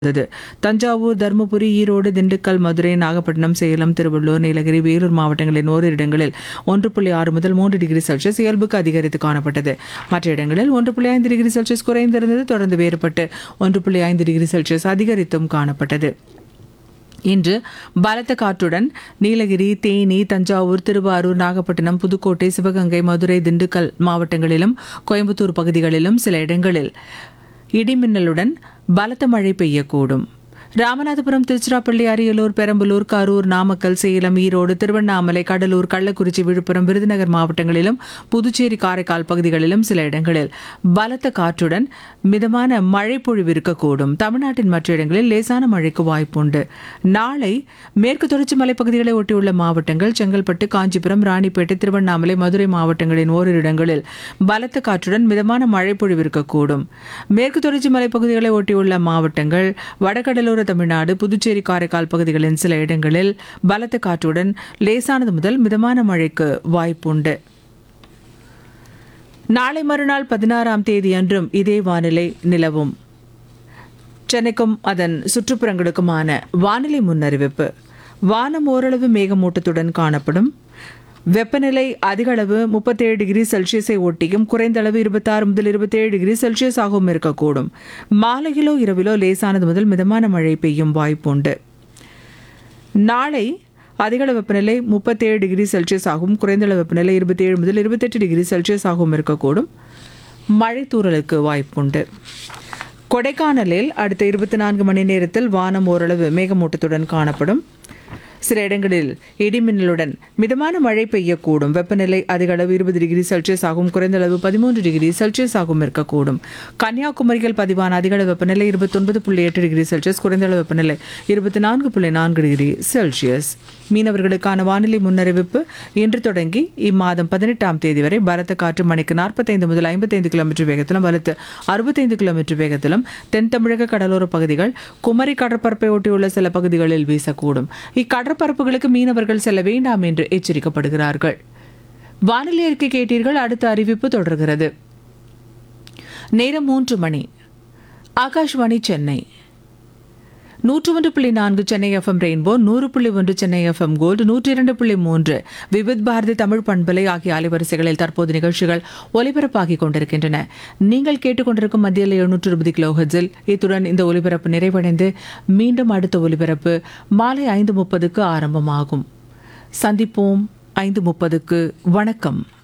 இருந்தது தஞ்சாவூர் தருமபுரி ஈரோடு திண்டுக்கல் மதுரை நாகப்பட்டினம் சேலம் திருவள்ளூர் நீலகிரி வேலூர் மாவட்டங்களின் ஓரிரு இடங்களில் ஒன்று புள்ளி ஆறு முதல் மூன்று டிகிரி செல்சியஸ் இயல்புக்கு அதிகரித்து காணப்பட்டது மற்ற இடங்களில் ஒன்று புள்ளி ஐந்து டிகிரி செல்சியஸ் குறைந்திருந்தது தொடர்ந்து வேறுபட்டு ஒன்று புள்ளி ஐந்து டிகிரி செல்சியஸ் அதிகரித்தும் காணப்பட்டது இன்று பலத்த காற்றுடன் நீலகிரி தேனி தஞ்சாவூர் திருவாரூர் நாகப்பட்டினம் புதுக்கோட்டை சிவகங்கை மதுரை திண்டுக்கல் மாவட்டங்களிலும் கோயம்புத்தூர் பகுதிகளிலும் சில இடங்களில் இடிமின்னலுடன் பலத்த மழை பெய்யக்கூடும் ராமநாதபுரம் திருச்சிராப்பள்ளி அரியலூர் பெரம்பலூர் கரூர் நாமக்கல் சேலம் ஈரோடு திருவண்ணாமலை கடலூர் கள்ளக்குறிச்சி விழுப்புரம் விருதுநகர் மாவட்டங்களிலும் புதுச்சேரி காரைக்கால் பகுதிகளிலும் சில இடங்களில் பலத்த காற்றுடன் மிதமான மழை பொழிவு இருக்கக்கூடும் தமிழ்நாட்டின் மற்ற இடங்களில் லேசான மழைக்கு வாய்ப்புண்டு நாளை மேற்கு தொடர்ச்சி மலைப்பகுதிகளை ஒட்டியுள்ள மாவட்டங்கள் செங்கல்பட்டு காஞ்சிபுரம் ராணிப்பேட்டை திருவண்ணாமலை மதுரை மாவட்டங்களின் ஓரிரு இடங்களில் பலத்த காற்றுடன் மிதமான மழை பொழிவு இருக்கக்கூடும் மேற்கு தொடர்ச்சி மலைப்பகுதிகளை ஒட்டியுள்ள மாவட்டங்கள் வடகடலோர தமிழ்நாடு புதுச்சேரி காரைக்கால் பகுதிகளின் சில இடங்களில் பலத்த காற்றுடன் லேசானது முதல் மிதமான மழைக்கு வாய்ப்புண்டு நாளை மறுநாள் பதினாறாம் தேதி அன்றும் இதே வானிலை நிலவும் சென்னைக்கும் அதன் சுற்றுப்புறங்களுக்குமான வானிலை முன்னறிவிப்பு வானம் ஓரளவு மேகமூட்டத்துடன் காணப்படும் வெப்பநிலை அதிக அளவு முப்பத்தேழு டிகிரி செல்சியஸை ஒட்டியும் குறைந்த அளவு இருபத்தாறு முதல் இருபத்தேழு டிகிரி செல்சியஸ் ஆகவும் இருக்கக்கூடும் மாலையிலோ இரவிலோ லேசானது முதல் மிதமான மழை பெய்யும் வாய்ப்புண்டு நாளை அதிகள வெப்பநிலை முப்பத்தேழு டிகிரி செல்சியஸ் ஆகவும் குறைந்த அளவு வெப்பநிலை இருபத்தேழு முதல் இருபத்தெட்டு டிகிரி செல்சியஸ் ஆகவும் இருக்கக்கூடும் மழை தூறலுக்கு வாய்ப்புண்டு கொடைக்கானலில் அடுத்த இருபத்தி நான்கு மணி நேரத்தில் வானம் ஓரளவு மேகமூட்டத்துடன் காணப்படும் சில இடங்களில் இடிமின்னலுடன் மிதமான மழை பெய்யக்கூடும் வெப்பநிலை அதிக அளவு இருபது டிகிரி செல்சியஸ் ஆகும் குறைந்த அளவு பதிமூன்று டிகிரி செல்சியஸ் ஆகும் இருக்கக்கூடும் கன்னியாகுமரியில் பதிவான அதிக அளவு வெப்பநிலை இருபத்தொன்பது புள்ளி எட்டு டிகிரி செல்சியஸ் குறைந்த அளவு வெப்பநிலை இருபத்தி நான்கு புள்ளி நான்கு டிகிரி செல்சியஸ் மீனவர்களுக்கான வானிலை முன்னறிவிப்பு இன்று தொடங்கி இம்மாதம் பதினெட்டாம் தேதி வரை பலத்த காற்று மணிக்கு நாற்பத்தைந்து முதல் ஐம்பத்தைந்து கிலோமீட்டர் வேகத்திலும் வலுத்து அறுபத்தைந்து கிலோமீட்டர் வேகத்திலும் தென் தமிழக கடலோர பகுதிகள் குமரி கடற்பரப்பை ஒட்டியுள்ள சில பகுதிகளில் வீசக்கூடும் இக்கடற்பரப்புகளுக்கு மீனவர்கள் செல்ல வேண்டாம் என்று எச்சரிக்கப்படுகிறார்கள் வானிலை அறிக்கை கேட்டீர்கள் அடுத்த அறிவிப்பு தொடர்கிறது நேரம் மூன்று மணி ஆகாஷ்வாணி சென்னை நூற்று ஒன்று புள்ளி நான்கு சென்னை எஃப்எம் ரெயின்போ நூறு புள்ளி ஒன்று சென்னை எஃப்எம் கோல்டு நூற்றி இரண்டு புள்ளி மூன்று விவித் பாரதி தமிழ் பண்பலை ஆகிய அலைவரிசைகளில் தற்போது நிகழ்ச்சிகள் ஒலிபரப்பாகிக் கொண்டிருக்கின்றன நீங்கள் கேட்டுக்கொண்டிருக்கும் மத்தியில் எழுநூற்று இருபது கிலோ ஹெட்ஸில் இத்துடன் இந்த ஒலிபரப்பு நிறைவடைந்து மீண்டும் அடுத்த ஒலிபரப்பு மாலை ஐந்து முப்பதுக்கு ஆரம்பமாகும் சந்திப்போம் ஐந்து முப்பதுக்கு வணக்கம்